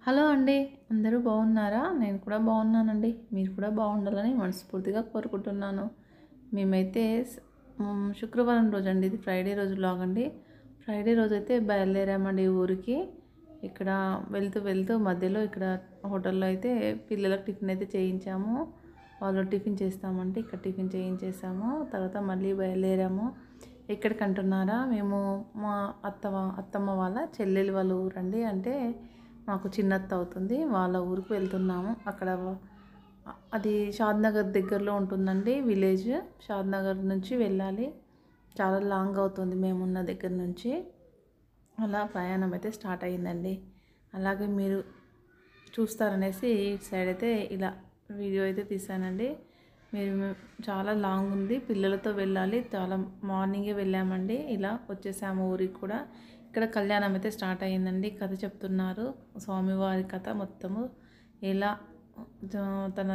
hello అండి అందరూ బాగున్నారా నేను కూడా బాగున్నానండి మీరు కూడా బాగుండాలని మనస్ఫూర్తిగా కోరుకుంటున్నాను మేమైతే స- మ్, శుక్రవారం రోజు అండి ఇది ఫ్రైడే రోజు లాగ్ అండి ఫ్రైడే రోజు అయితే బయలుదేరామండి ఊరికి ఇక్కడ వెళ్తూ వెళ్తూ మధ్యలో ఇక్కడ హోటల్లో అయితే పిల్లలకు టిఫిన్ అయితే చేయించాము వాళ్ళు టిఫిన్ చేస్తామంటే ఇక్కడ టిఫిన్ చేయించేసాము తర్వాత మళ్ళీ బయలుదేరాము ఎక్కడికి అంటున్నారా మేము మా అత్తమ్మ అత్తమ్మ వాళ్ళ చెల్లెలి వాళ్ళ ఊరండి అంటే మాకు చిన్నత్త అవుతుంది వాళ్ళ ఊరికి వెళ్తున్నాము అక్కడ అది షాద్నగర్ దగ్గరలో ఉంటుందండి విలేజ్ షాద్నగర్ నుంచి వెళ్ళాలి చాలా లాంగ్ అవుతుంది మేమున్న దగ్గర నుంచి అలా ప్రయాణం అయితే స్టార్ట్ అయ్యిందండి అలాగే మీరు చూస్తారనేసి ఇటు సైడ్ అయితే ఇలా వీడియో అయితే తీసానండి మీరు చాలా లాంగ్ ఉంది పిల్లలతో వెళ్ళాలి చాలా మార్నింగే వెళ్ళామండి ఇలా వచ్చేసాము ఊరికి కూడా ఇక్కడ కళ్యాణం అయితే స్టార్ట్ అయ్యిందండి కథ చెప్తున్నారు స్వామివారి కథ మొత్తము ఎలా జ- తన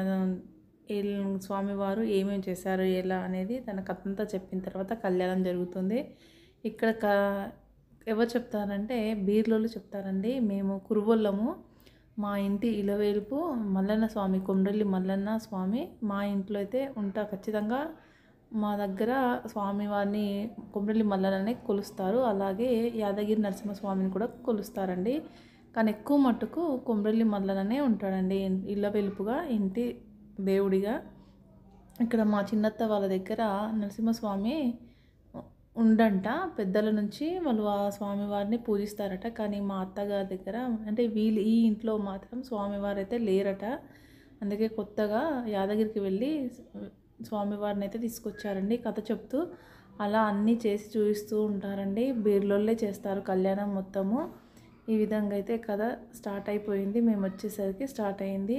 ఏల్- స్వామివారు ఏమేమి చేశారు ఎలా అనేది తన కథ అంతా చెప్పిన తర్వాత కళ్యాణం జరుగుతుంది ఇక్కడ క ఎవరు చెప్తారంటే బీర్లోళ్ళు చెప్తారండి మేము కురువొల్లము మా ఇంటి ఇలవేలుపు మల్లన్న స్వామి కొమరల్లి మల్లన్న స్వామి మా ఇంట్లో అయితే ఉంటా ఖచ్చితంగా మా దగ్గర స్వామివారిని కొమరల్లి మల్లన్ననే కొలుస్తారు అలాగే యాదగిరి నరసింహస్వామిని కూడా కొలుస్తారండి కానీ ఎక్కువ మట్టుకు కొమరల్లి మల్లన్ననే ఉంటాడండి ఇళ్ళ వెలుపుగా ఇంటి దేవుడిగా ఇక్కడ మా చిన్నత్త వాళ్ళ దగ్గర నరసింహస్వామి ఉండంట పెద్దల నుంచి వాళ్ళు ఆ స్వామివారిని పూజిస్తారట కానీ మా అత్తగారి దగ్గర అంటే వీళ్ళు ఈ ఇంట్లో మాత్రం స్వామివారు అయితే లేరట అందుకే కొత్తగా యాదగిరికి వెళ్ళి స్వామివారిని అయితే తీసుకొచ్చారండి కథ చెప్తూ అలా అన్నీ చేసి చూపిస్తూ ఉంటారండి బీర్లోళ్ళే చేస్తారు కళ్యాణం మొత్తము ఈ విధంగా అయితే కథ స్టార్ట్ అయిపోయింది మేము వచ్చేసరికి స్టార్ట్ అయింది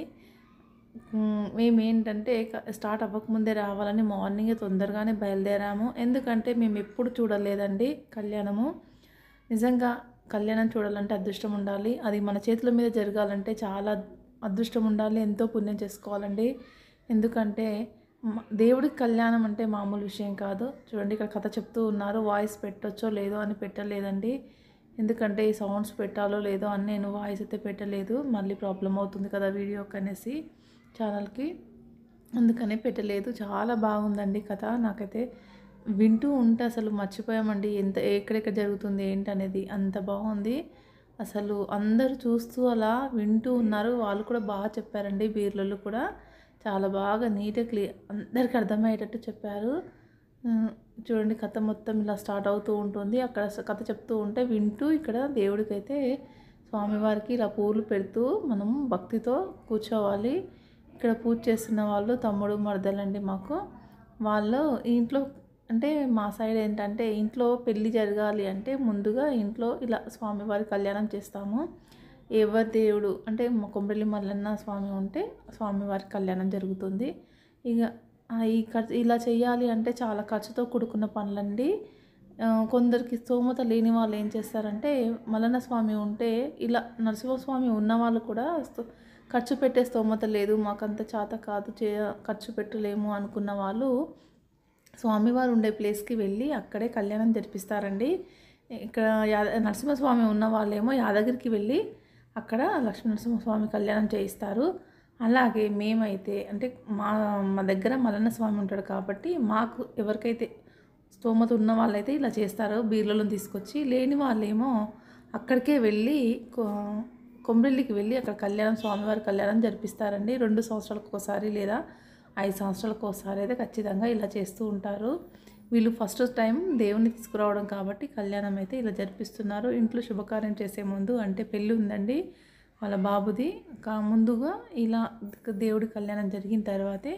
మ్, మేము ఏంటంటే క- స్టార్ట్ అవ్వకముందే రావాలని మార్నింగే తొందరగానే బయలుదేరాము ఎందుకంటే మేము ఎప్పుడు చూడలేదండి కళ్యాణము నిజంగా కళ్యాణం చూడాలంటే అదృష్టం ఉండాలి అది మన చేతుల మీద జరగాలంటే చాలా అదృష్టం ఉండాలి ఎంతో పుణ్యం చేసుకోవాలండి ఎందుకంటే మ- దేవుడికి కళ్యాణం అంటే మామూలు విషయం కాదు చూడండి ఇక్కడ కథ చెప్తూ ఉన్నారు వాయిస్ పెట్టొచ్చో లేదో అని పెట్టలేదండి ఎందుకంటే ఈ సౌండ్స్ పెట్టాలో లేదో అని నేను వాయిస్ అయితే పెట్టలేదు మళ్ళీ ప్రాబ్లం అవుతుంది కదా వీడియోకి అనేసి ఛానల్కి అందుకనే పెట్టలేదు చాలా బాగుందండి కథ నాకైతే వింటూ ఉంటే అసలు మర్చిపోయామండి ఎంత ఎక్కడెక్కడ జరుగుతుంది ఏంటనేది అంత బాగుంది అసలు అందరూ చూస్తూ అలా వింటూ ఉన్నారు వాళ్ళు కూడా బాగా చెప్పారండి బీర్లలో కూడా చాలా బాగా నీట్గా క్లియర్ అందరికీ అర్థమయ్యేటట్టు చెప్పారు ఉమ్, చూడండి కథ మొత్తం ఇలా స్టార్ట్ అవుతూ ఉంటుంది అక్కడ స- కథ చెప్తూ ఉంటే వింటూ ఇక్కడ దేవుడికైతే స్వామివారికి ఇలా పూలు పెడుతూ మనం భక్తితో కూర్చోవాలి ఇక్కడ పూజ చేస్తున్న వాళ్ళు తమ్ముడు మరదలండి మాకు వాళ్ళు ఇంట్లో అంటే మా సైడ్ ఏంటంటే ఇంట్లో పెళ్ళి జరగాలి అంటే ముందుగా ఇంట్లో ఇలా స్వామివారి కళ్యాణం చేస్తాము ఎవరి దేవుడు అంటే మా కొమ్మరెల్లి మల్లన్న స్వామి ఉంటే స్వామివారి కళ్యాణం జరుగుతుంది ఇక ఆ ఈ ఖర్చు ఇలా చేయాలి అంటే చాలా ఖర్చుతో కూడుకున్న పనులండి ఆ, కొందరికి స్తోమత లేని వాళ్ళు ఏం చేస్తారంటే మల్లన్న స్వామి ఉంటే ఇలా నరసింహస్వామి ఉన్న వాళ్ళు కూడా స్తో- ఖర్చు పెట్టే స్తోమత లేదు మాకంత చేత కాదు చే ఖర్చు పెట్టలేము అనుకున్న వాళ్ళు స్వామివారు ఉండే ప్లేస్కి వెళ్ళి అక్కడే కళ్యాణం జరిపిస్తారండి ఇక్కడ యా నరసింహస్వామి ఉన్న వాళ్ళేమో యాదగిరికి వెళ్ళి అక్కడ లక్ష్మీ నరసింహస్వామి కళ్యాణం చేయిస్తారు అలాగే మేమైతే అంటే మా మా దగ్గర మల్లన్న స్వామి ఉంటాడు కాబట్టి మాకు ఎవరికైతే స్తోమత ఉన్న వాళ్ళైతే ఇలా చేస్తారు బీర్లలో తీసుకొచ్చి లేని వాళ్ళేమో అక్కడికే వెళ్ళి కొ- కొమ్రెల్లికి వెళ్ళి అక్కడ కళ్యాణం స్వామివారి కళ్యాణం జరిపిస్తారండి రెండు సంవత్సరాలకు ఒకసారి లేదా ఐదు సంవత్సరాలకు ఒకసారి అయితే ఖచ్చితంగా ఇలా చేస్తూ ఉంటారు వీళ్ళు ఫస్ట్ టైం దేవుని తీసుకురావడం కాబట్టి కళ్యాణం అయితే ఇలా జరిపిస్తున్నారు ఇంట్లో శుభకార్యం చేసే ముందు అంటే పెళ్ళి ఉందండి వాళ్ళ బాబుది కా ముందుగా ఇలా దేవుడి కళ్యాణం జరిగిన తర్వాతే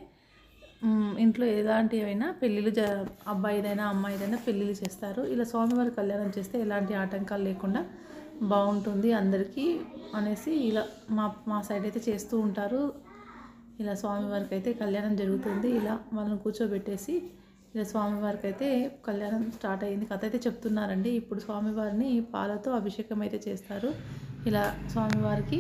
మ్, ఇంట్లో ఎలాంటి అయినా పెళ్ళిళ్ళు జ అబ్బాయిదైనా అమ్మాయిదైనా పెళ్ళిళ్ళు చేస్తారు ఇలా స్వామివారి కళ్యాణం చేస్తే ఎలాంటి ఆటంకాలు లేకుండా బాగుంటుంది అందరికీ అనేసి ఇలా మా మా సైడ్ అయితే చేస్తూ ఉంటారు ఇలా స్వామివారికి అయితే కళ్యాణం జరుగుతుంది ఇలా వాళ్ళని కూర్చోబెట్టేసి ఇలా స్వామివారికి అయితే కళ్యాణం స్టార్ట్ అయ్యింది కథ అయితే చెప్తున్నారండి ఇప్పుడు స్వామివారిని పాలతో అభిషేకం అయితే చేస్తారు ఇలా స్వామివారికి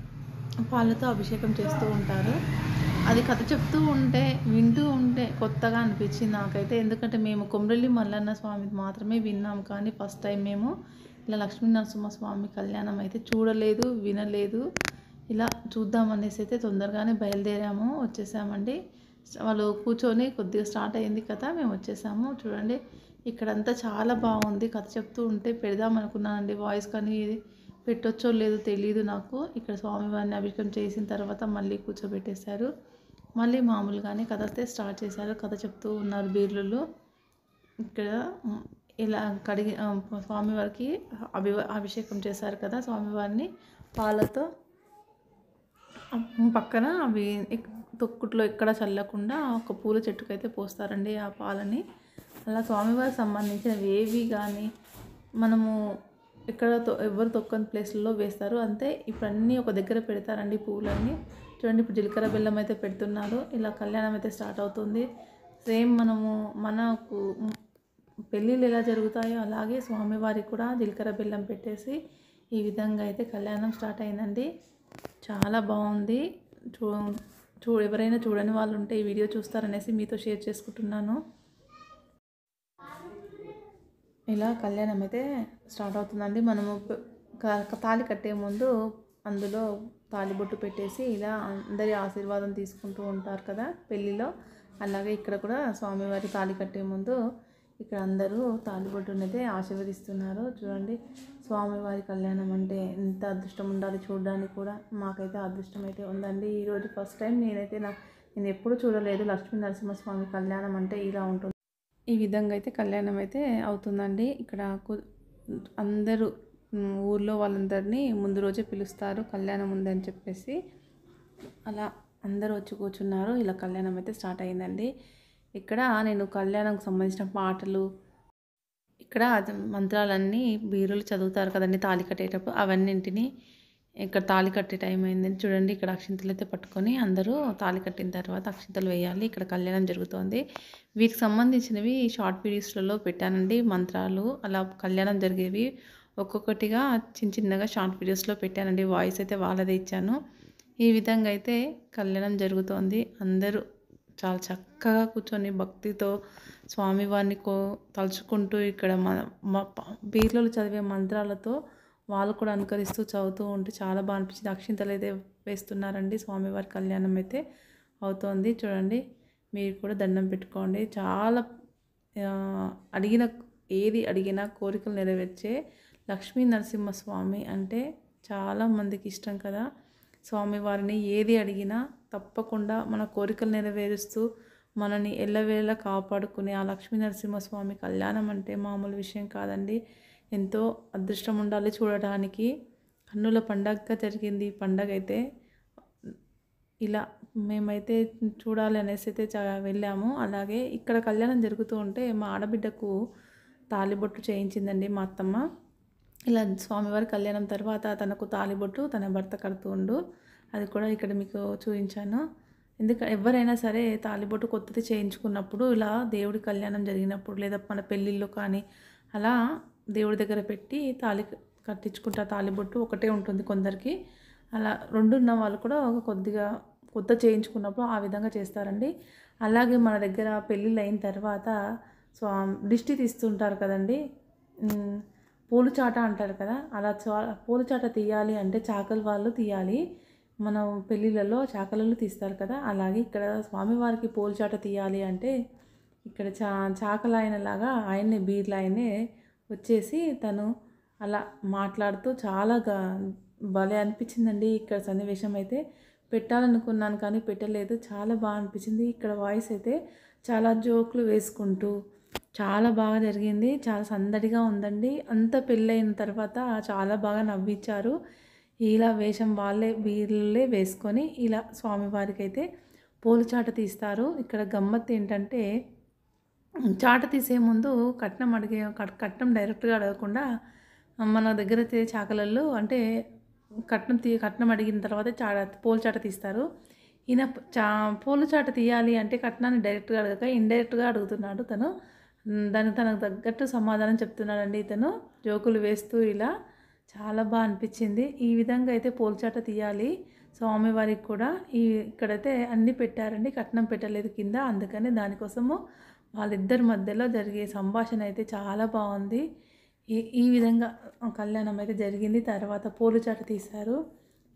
పాలతో అభిషేకం చేస్తూ ఉంటారు అది కథ చెప్తూ ఉంటే వింటూ ఉంటే కొత్తగా అనిపించింది నాకైతే ఎందుకంటే మేము కొమరల్లి మల్లన్న స్వామి మాత్రమే విన్నాం కానీ ఫస్ట్ టైం మేము ఇలా లక్ష్మీ నరసింహ స్వామి కళ్యాణం అయితే చూడలేదు వినలేదు ఇలా చూద్దాం అనేసి అయితే తొందరగానే బయలుదేరాము వచ్చేసామండి వాళ్ళు కూర్చొని కొద్దిగా స్టార్ట్ అయింది కదా మేము వచ్చేసాము చూడండి ఇక్కడంతా చాలా బాగుంది కథ చెప్తూ ఉంటే పెడదాం అనుకున్నానండి వాయిస్ కానీ ఇది పెట్టొచ్చో లేదో తెలియదు నాకు ఇక్కడ స్వామివారిని అభిషేకం చేసిన తర్వాత మళ్ళీ కూర్చోబెట్టేశారు మళ్ళీ మామూలుగానే కథ అయితే స్టార్ట్ చేశారు కథ చెప్తూ ఉన్నారు బీర్లు ఇక్కడ మ్, ఇలా కడిగి ఆ, స్వామివారికి అభి అభిషేకం చేశారు కదా స్వామివారిని పాలతో ఆ పక్కన అవి ఎక్- తొక్కుట్లో ఎక్కడ చల్లకుండా ఒక పూల చెట్టుకైతే పోస్తారండి ఆ పాలని అలా స్వామివారికి సంబంధించినవి ఏవి కానీ మనము ఎక్కడ తొ- ఎవరు తొక్కని ప్లేస్లలో వేస్తారు అంతే ఇప్పుడు అన్నీ ఒక దగ్గర పెడతారండి పూలన్నీ చూడండి ఇప్పుడు జీలకర్ర బెల్లం అయితే పెడుతున్నారు ఇలా కళ్యాణం అయితే స్టార్ట్ అవుతుంది సేమ్ మనము మనకు పెళ్ళిళ్ళు ఎలా జరుగుతాయో అలాగే స్వామివారికి కూడా జీలకర్ర బెల్లం పెట్టేసి ఈ విధంగా అయితే కళ్యాణం స్టార్ట్ అయిందండి చాలా బాగుంది చూ చూ ఎవరైనా చూడని వాళ్ళు ఉంటే ఈ వీడియో చూస్తారనేసి మీతో షేర్ చేసుకుంటున్నాను ఇలా కళ్యాణం అయితే స్టార్ట్ అవుతుందండి మనము ప- క- తాళి కట్టే ముందు అందులో తాళిబొట్టు పెట్టేసి ఇలా అందరి ఆశీర్వాదం తీసుకుంటూ ఉంటారు కదా పెళ్ళిలో అలాగే ఇక్కడ కూడా స్వామివారి తాళి కట్టే ముందు ఇక్కడ అందరూ తాళిబొట్టునైతే ఆశీర్వదిస్తున్నారు చూడండి స్వామివారి కళ్యాణం అంటే ఎంత అదృష్టం ఉండాలి చూడడానికి కూడా మాకైతే అదృష్టం అయితే ఉందండి ఈరోజు ఫస్ట్ టైం నేనైతే నా నేను ఎప్పుడూ చూడలేదు లక్ష్మీ నరసింహస్వామి కళ్యాణం అంటే ఇలా ఉంటుంది ఈ విధంగా అయితే కళ్యాణం అయితే అవుతుందండి ఇక్కడ కు- అందరూ ఉమ్, ఊర్లో వాళ్ళందరినీ ముందు రోజే పిలుస్తారు కళ్యాణం ఉందని చెప్పేసి అలా అందరూ వచ్చి కూర్చున్నారు ఇలా కళ్యాణం అయితే స్టార్ట్ అయిందండి ఇక్కడ నేను కళ్యాణంకి సంబంధించిన పాటలు ఇక్కడ అది మంత్రాలన్నీ బీరులు చదువుతారు కదండి తాళి కట్టేటప్పుడు అవన్నింటిని ఇక్కడ తాళి కట్టే టైం అయిందని చూడండి ఇక్కడ అక్షింతలు అయితే పట్టుకొని అందరూ తాళి కట్టిన తర్వాత అక్షింతలు వేయాలి ఇక్కడ కళ్యాణం జరుగుతోంది వీటికి సంబంధించినవి షార్ట్ వీడియోస్లలో పెట్టానండి మంత్రాలు అలా కళ్యాణం జరిగేవి ఒక్కొక్కటిగా చిన్న చిన్నగా షార్ట్ వీడియోస్లో పెట్టానండి వాయిస్ అయితే వాళ్ళదే ఇచ్చాను ఈ విధంగా అయితే కళ్యాణం జరుగుతోంది అందరూ చాలా చక్కగా కూర్చొని భక్తితో స్వామివారిని కో తలుచుకుంటూ ఇక్కడ మన మా బీర్లలో చదివే మంత్రాలతో వాళ్ళు కూడా అనుకరిస్తూ చదువుతూ ఉంటే చాలా బాగా అనిపించింది అక్షింతలు అయితే వేస్తున్నారండి స్వామివారి కళ్యాణం అయితే అవుతోంది చూడండి మీరు కూడా దండం పెట్టుకోండి చాలా ఆ, అడిగిన ఏది అడిగినా కోరికలు నెరవేర్చే లక్ష్మీ నరసింహస్వామి అంటే చాలా మందికి ఇష్టం కదా స్వామివారిని ఏది అడిగినా తప్పకుండా మన కోరికలు నెరవేరుస్తూ మనని ఎల్లవేళ కాపాడుకునే ఆ లక్ష్మీ నరసింహస్వామి కళ్యాణం అంటే మామూలు విషయం కాదండి ఎంతో అదృష్టం ఉండాలి చూడడానికి కన్నుల పండగగా జరిగింది ఈ పండగ అయితే ఇలా మేమైతే చూడాలి అనేసి అయితే చా వెళ్ళాము అలాగే ఇక్కడ కళ్యాణం జరుగుతూ ఉంటే మా ఆడబిడ్డకు తాలిబొట్టు చేయించిందండి మా అత్తమ్మ ఇలా స్వామివారి కళ్యాణం తర్వాత తనకు తాలిబొట్టు తన భర్త కడుతుండు అది కూడా ఇక్కడ మీకు చూపించాను ఎందుకంటే ఎవరైనా సరే తాలిబొట్టు కొత్తది చేయించుకున్నప్పుడు ఇలా దేవుడి కళ్యాణం జరిగినప్పుడు లేదా మన పెళ్ళిళ్ళు కానీ అలా దేవుడి దగ్గర పెట్టి తాళి కట్టించుకుంటారు తాలిబొట్టు ఒకటే ఉంటుంది కొందరికి అలా రెండు ఉన్న వాళ్ళు కూడా ఒక కొద్దిగా కొత్త చేయించుకున్నప్పుడు ఆ విధంగా చేస్తారండి అలాగే మన దగ్గర పెళ్ళిళ్ళు అయిన తర్వాత స్వా దిష్టి తీస్తుంటారు కదండి ఉమ్, పూలు చాట అంటారు కదా అలా చా పూల చాట తీయాలి అంటే చాకలి వాళ్ళు తీయాలి మనం పెళ్ళిళ్ళలో చాకలలో తీస్తారు కదా అలాగే ఇక్కడ స్వామివారికి పూల చాట తీయాలి అంటే ఇక్కడ చా చాకలాయనలాగా ఆయన్నే బీర్లాయనే వచ్చేసి తను అలా మాట్లాడుతూ చాలా గా భలే అనిపించిందండి ఇక్కడ సన్నివేశం అయితే పెట్టాలనుకున్నాను కానీ పెట్టలేదు చాలా బాగా అనిపించింది ఇక్కడ వాయిస్ అయితే చాలా జోకులు వేసుకుంటూ చాలా బాగా జరిగింది చాలా సందడిగా ఉందండి అంత పెళ్ళైన తర్వాత చాలా బాగా నవ్వించారు ఇలా వేషం వాళ్ళే వీళ్ళే వేసుకొని ఇలా స్వామివారికి అయితే పూల చాట తీస్తారు ఇక్కడ గమ్మత్తు ఏంటంటే చాట తీసే ముందు కట్నం అడిగే కట్- కట్నం డైరెక్ట్గా అడగకుండా మన దగ్గర అయితే చాకలల్లో అంటే కట్నం తీ కట్నం అడిగిన తర్వాత చాట పూల చాట తీస్తారు ఈయన చా పూల చాట తీయాలి అంటే కట్నాన్ని డైరెక్ట్గా అడగక ఇండైరెక్ట్గా అడుగుతున్నాడు తను ఉమ్, దానికి తనకు తగ్గట్టు సమాధానం చెప్తున్నాడండి ఇతను జోకులు వేస్తూ ఇలా చాలా బాగా అనిపించింది ఈ విధంగా అయితే పూలచాట తీయాలి స్వామివారికి కూడా ఈ ఇక్కడైతే అన్నీ పెట్టారండి కట్నం పెట్టలేదు కింద అందుకని దానికోసము వాళ్ళిద్దరి మధ్యలో జరిగే సంభాషణ అయితే చాలా బాగుంది ఈ ఈ విధంగా కళ్యాణం అయితే జరిగింది తర్వాత పూలచాట తీశారు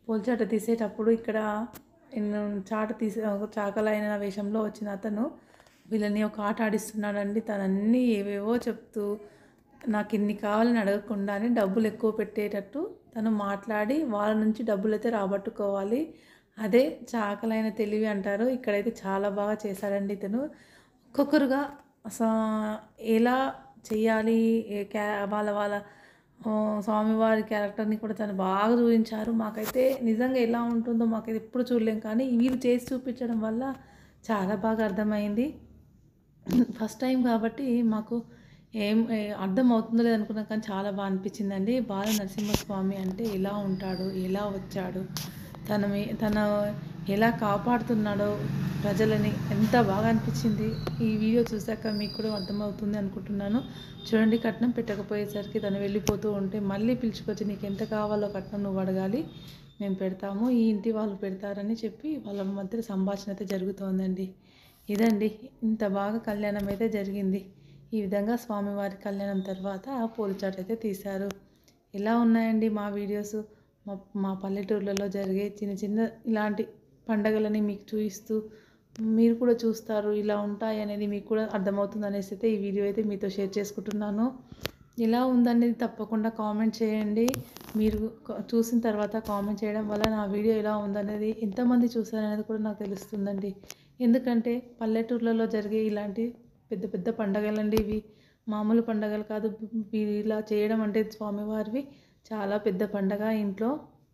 పోల్చాట తీసేటప్పుడు ఇక్కడ ఎన్నో చాట తీసే చాకలైన వేషంలో వచ్చిన అతను వీళ్ళని ఒక ఆట ఆడిస్తున్నాడండి తనన్నీ ఏవేవో చెప్తూ నాకు ఇన్ని కావాలని అడగకుండానే డబ్బులు ఎక్కువ పెట్టేటట్టు తను మాట్లాడి వాళ్ళ నుంచి డబ్బులు అయితే రాబట్టుకోవాలి అదే చాకలైన తెలివి అంటారు ఇక్కడైతే చాలా బాగా చేశాడండి ఇతను ఒక్కొక్కరుగా సా- ఎలా చెయ్యాలి ఏ క్యా వాళ్ళ వాళ్ళ ఆ, స్వామివారి క్యారెక్టర్ని కూడా తను బాగా చూపించారు మాకైతే నిజంగా ఎలా ఉంటుందో మాకైతే ఎప్పుడు చూడలేం కానీ వీళ్ళు చేసి చూపించడం వల్ల చాలా బాగా అర్థమైంది ఫస్ట్ టైం కాబట్టి మాకు ఏం ఏ- అర్థం అవుతుందో లేదో అనుకున్నాం కానీ చాలా బాగా అనిపించిందండి బాల నరసింహస్వామి అంటే ఎలా ఉంటాడు ఎలా వచ్చాడు తన మీ తన ఎలా కాపాడుతున్నాడో ప్రజలని ఎంత బాగా అనిపించింది ఈ వీడియో చూసాక మీకు కూడా అర్థమవుతుంది అనుకుంటున్నాను చూడండి కట్నం పెట్టకపోయేసరికి తను వెళ్ళిపోతూ ఉంటే మళ్ళీ పిలుచుకొచ్చి నీకు ఎంత కావాలో కట్నం నువ్వు అడగాలి మేము పెడతాము ఈ ఇంటి వాళ్ళు పెడతారని చెప్పి వాళ్ళ మధ్య సంభాషణ అయితే జరుగుతోందండి ఇదండి ఇంత బాగా కళ్యాణం అయితే జరిగింది ఈ విధంగా స్వామివారి కళ్యాణం తర్వాత పోలిచాట్ అయితే తీశారు ఎలా ఉన్నాయండి మా వీడియోస్ మా మా పల్లెటూర్లలో జరిగే చిన్న చిన్న ఇలాంటి పండగలని మీకు చూపిస్తూ మీరు కూడా చూస్తారు ఇలా ఉంటాయి అనేది మీకు కూడా అర్థమవుతుంది అనేసి అయితే ఈ వీడియో అయితే మీతో షేర్ చేసుకుంటున్నాను ఎలా ఉందనేది తప్పకుండా కామెంట్ చేయండి మీరు క- చూసిన తర్వాత కామెంట్ చేయడం వల్ల నా వీడియో ఎలా ఉందనేది ఎంతమంది చూసారనేది కూడా నాకు తెలుస్తుందండి ఎందుకంటే పల్లెటూర్లలో జరిగే ఇలాంటి పెద్ద పెద్ద పండగలండి ఇవి మామూలు పండగలు కాదు ఇవి ఇలా చేయడం అంటే స్వామివారివి చాలా పెద్ద పండగ ఇంట్లో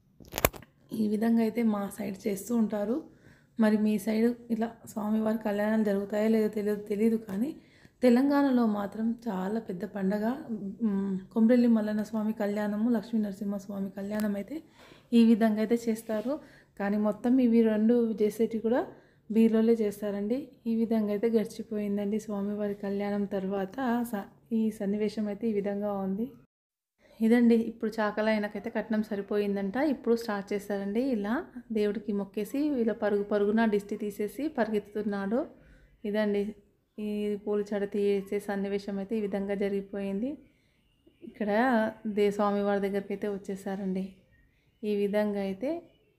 ఈ విధంగా అయితే మా సైడ్ చేస్తూ ఉంటారు మరి మీ సైడ్ ఇలా స్వామివారి కళ్యాణాలు జరుగుతాయో లేదో తెలియదు తెలియదు కానీ తెలంగాణలో మాత్రం చాలా పెద్ద పండగ మ్, కొమ్రెల్లి మల్లన్న స్వామి కళ్యాణము లక్ష్మీ నరసింహస్వామి కళ్యాణం అయితే ఈ విధంగా అయితే చేస్తారు కానీ మొత్తం ఇవి రెండు చేసేటివి కూడా బీర్లోనే చేస్తారండి ఈ విధంగా అయితే గడిచిపోయిందండి స్వామివారి కళ్యాణం తర్వాత స- ఈ సన్నివేశం అయితే ఈ విధంగా ఉంది ఇదండి ఇప్పుడు చాకల ఆయనకైతే కట్నం సరిపోయిందంట ఇప్పుడు స్టార్ట్ చేస్తారండి ఇలా దేవుడికి మొక్కేసి ఇలా పరుగు పరుగున దిష్టి తీసేసి పరిగెత్తుతున్నాడు ఇదండి ఈ పూల చడ తీసే సన్నివేశం అయితే ఈ విధంగా జరిగిపోయింది ఇక్కడ దే స్వామివారి దగ్గరికి అయితే వచ్చేసారండి ఈ విధంగా అయితే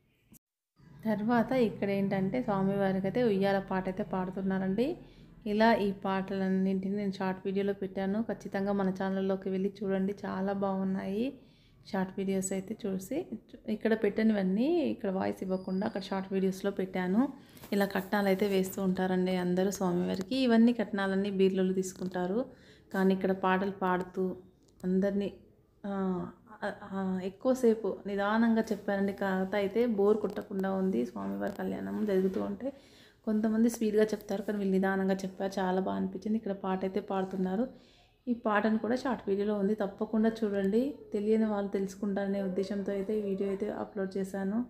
తర్వాత ఇక్కడ ఏంటంటే స్వామివారికి అయితే ఉయ్యాల పాట అయితే పాడుతున్నారండి ఇలా ఈ పాటలన్నింటినీ నేను షార్ట్ వీడియోలో పెట్టాను ఖచ్చితంగా మన ఛానల్లోకి వెళ్ళి చూడండి చాలా బాగున్నాయి షార్ట్ వీడియోస్ అయితే చూసి ఇక్కడ పెట్టినవన్నీ ఇక్కడ వాయిస్ ఇవ్వకుండా అక్కడ షార్ట్ వీడియోస్లో పెట్టాను ఇలా కట్నాలు అయితే వేస్తూ ఉంటారండి అందరూ స్వామివారికి ఇవన్నీ కట్నాలన్నీ బీర్లలో తీసుకుంటారు కానీ ఇక్కడ పాటలు పాడుతూ అందరినీ ఆ, ఆ, ఎక్కువసేపు నిదానంగా చెప్పారండి కథ అయితే బోర్ కొట్టకుండా ఉంది స్వామివారి కళ్యాణం జరుగుతూ ఉంటే కొంతమంది స్పీడ్గా చెప్తారు కానీ వీళ్ళు నిదానంగా చెప్పారు చాలా బాగా అనిపించింది ఇక్కడ పాట అయితే పాడుతున్నారు ఈ పాటను కూడా షార్ట్ వీడియోలో ఉంది తప్పకుండా చూడండి తెలియని వాళ్ళు తెలుసుకుంటారనే ఉద్దేశంతో అయితే ఈ వీడియో అయితే అప్లోడ్ చేశాను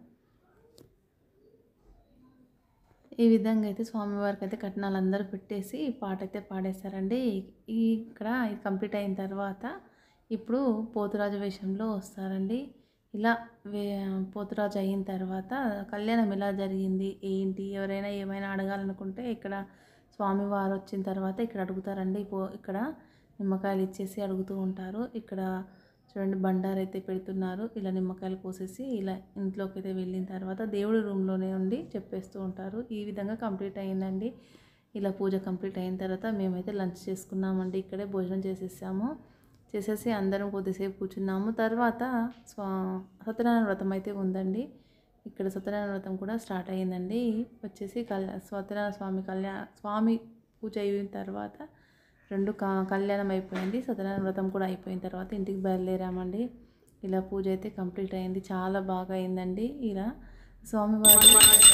ఈ విధంగా అయితే స్వామివారికి అయితే కట్నాలు అందరూ పెట్టేసి ఈ పాట అయితే పాడేశారండి ఈ ఇక్కడ ఇది కంప్లీట్ అయిన తర్వాత ఇప్పుడు పోతురాజు వేషంలో వస్తారండి ఇలా వే పోతురాజు అయిన తర్వాత కళ్యాణం ఎలా జరిగింది ఏంటి ఎవరైనా ఏమైనా అడగాలనుకుంటే ఇక్కడ స్వామివారు వచ్చిన తర్వాత ఇక్కడ అడుగుతారండి పో ఇక్కడ నిమ్మకాయలు ఇచ్చేసి అడుగుతూ ఉంటారు ఇక్కడ చూడండి బండారు అయితే పెడుతున్నారు ఇలా నిమ్మకాయలు పోసేసి ఇలా ఇంట్లోకి అయితే వెళ్ళిన తర్వాత దేవుడి రూమ్లోనే ఉండి చెప్పేస్తూ ఉంటారు ఈ విధంగా కంప్లీట్ అయ్యిందండి ఇలా పూజ కంప్లీట్ అయిన తర్వాత మేమైతే లంచ్ చేసుకున్నామండి ఇక్కడే భోజనం చేసేసాము చేసేసి అందరం కొద్దిసేపు కూర్చున్నాము తర్వాత స్వా సత్యనారాయణ వ్రతం అయితే ఉందండి ఇక్కడ సత్యనారాయణ వ్రతం కూడా స్టార్ట్ అయ్యిందండి వచ్చేసి కళ్యా సత్యనారాయణ స్వామి కళ్యాణ స్వామి పూజ అయిన తర్వాత రెండు క కళ్యాణం అయిపోయింది సత్యనారాయణ వ్రతం కూడా అయిపోయిన తర్వాత ఇంటికి బయలుదేరామండి ఇలా పూజ అయితే కంప్లీట్ అయింది చాలా బాగా అయిందండి ఇలా స్వామివారి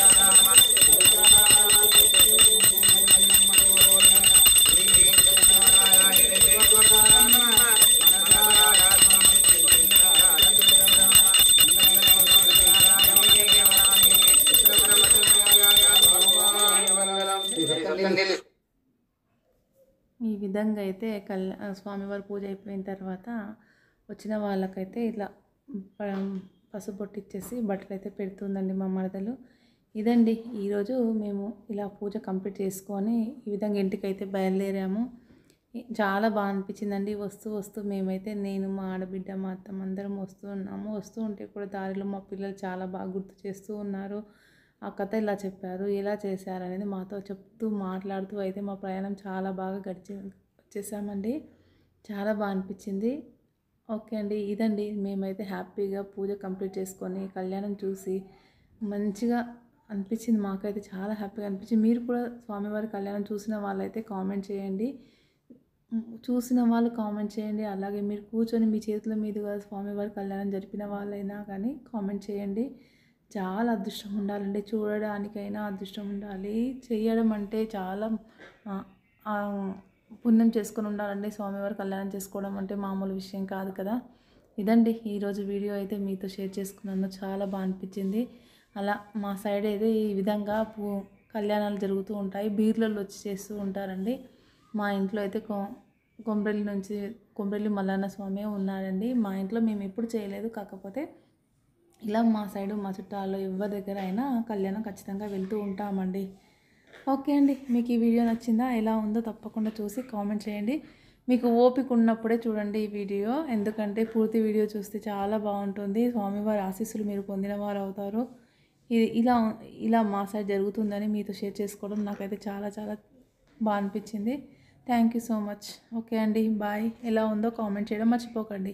ఈ విధంగా అయితే కళ్యా స్వామివారి పూజ అయిపోయిన తర్వాత వచ్చిన వాళ్ళకైతే ఇలా ప- పసుపు బొట్టు ఇచ్చేసి బట్టలు అయితే పెడుతుందండి మా మరదలు ఇదండి ఈరోజు మేము ఇలా పూజ కంప్లీట్ చేసుకొని ఈ విధంగా ఇంటికి అయితే బయలుదేరాము చాలా బాగా అనిపించిందండి వస్తూ వస్తూ మేమైతే నేను మా ఆడబిడ్డ మా అత్తమ్మ అందరం వస్తూ ఉన్నాము వస్తూ ఉంటే కూడా దారిలో మా పిల్లలు చాలా బాగా గుర్తు చేస్తూ ఉన్నారు ఆ కథ ఇలా చెప్పారు ఎలా చేశారు అనేది మాతో చెప్తూ మాట్లాడుతూ అయితే మా ప్రయాణం చాలా బాగా గడిచి వచ్చేసామండి చాలా బాగా అనిపించింది ఓకే అండి ఇదండి మేమైతే హ్యాపీగా పూజ కంప్లీట్ చేసుకొని కళ్యాణం చూసి మంచిగా అనిపించింది మాకైతే చాలా హ్యాపీగా అనిపించింది మీరు కూడా స్వామివారి కళ్యాణం చూసిన వాళ్ళైతే కామెంట్ చేయండి చూసిన వాళ్ళు కామెంట్ చేయండి అలాగే మీరు కూర్చొని మీ చేతుల మీదుగా స్వామివారి కళ్యాణం జరిపిన వాళ్ళైనా కానీ కామెంట్ చేయండి చాలా అదృష్టం ఉండాలండి చూడడానికైనా అదృష్టం ఉండాలి చేయడం అంటే చాలా ఆ, ఆ, పుణ్యం చేసుకొని ఉండాలండి స్వామివారి కళ్యాణం చేసుకోవడం అంటే మామూలు విషయం కాదు కదా ఇదండి ఈరోజు వీడియో అయితే మీతో షేర్ చేసుకున్నాను చాలా బాగా అనిపించింది అలా మా సైడ్ అయితే ఈ విధంగా పూ కళ్యాణాలు జరుగుతూ ఉంటాయి బీర్లలో వచ్చి చేస్తూ ఉంటారండి మా ఇంట్లో అయితే కొ కొమ్రెల్లి నుంచి కొమ్రెల్లి మల్లన్న స్వామి ఉన్నారండి మా ఇంట్లో మేము ఎప్పుడు చేయలేదు కాకపోతే ఇలా మా సైడు మా చుట్టాలు ఎవరి దగ్గర అయినా కళ్యాణం ఖచ్చితంగా వెళ్తూ ఉంటామండి ఓకే అండి మీకు ఈ వీడియో నచ్చిందా ఎలా ఉందో తప్పకుండా చూసి కామెంట్ చేయండి మీకు ఓపిక ఉన్నప్పుడే చూడండి ఈ వీడియో ఎందుకంటే పూర్తి వీడియో చూస్తే చాలా బాగుంటుంది స్వామివారి ఆశీస్సులు మీరు పొందిన వారు అవుతారు ఇది ఇలా ఇలా మా సైడ్ జరుగుతుందని మీతో షేర్ చేసుకోవడం నాకైతే చాలా చాలా బాగా అనిపించింది thank you so much okay అండి బాయ్ ఎలా ఉందో కామెంట్ చేయడం మర్చిపోకండి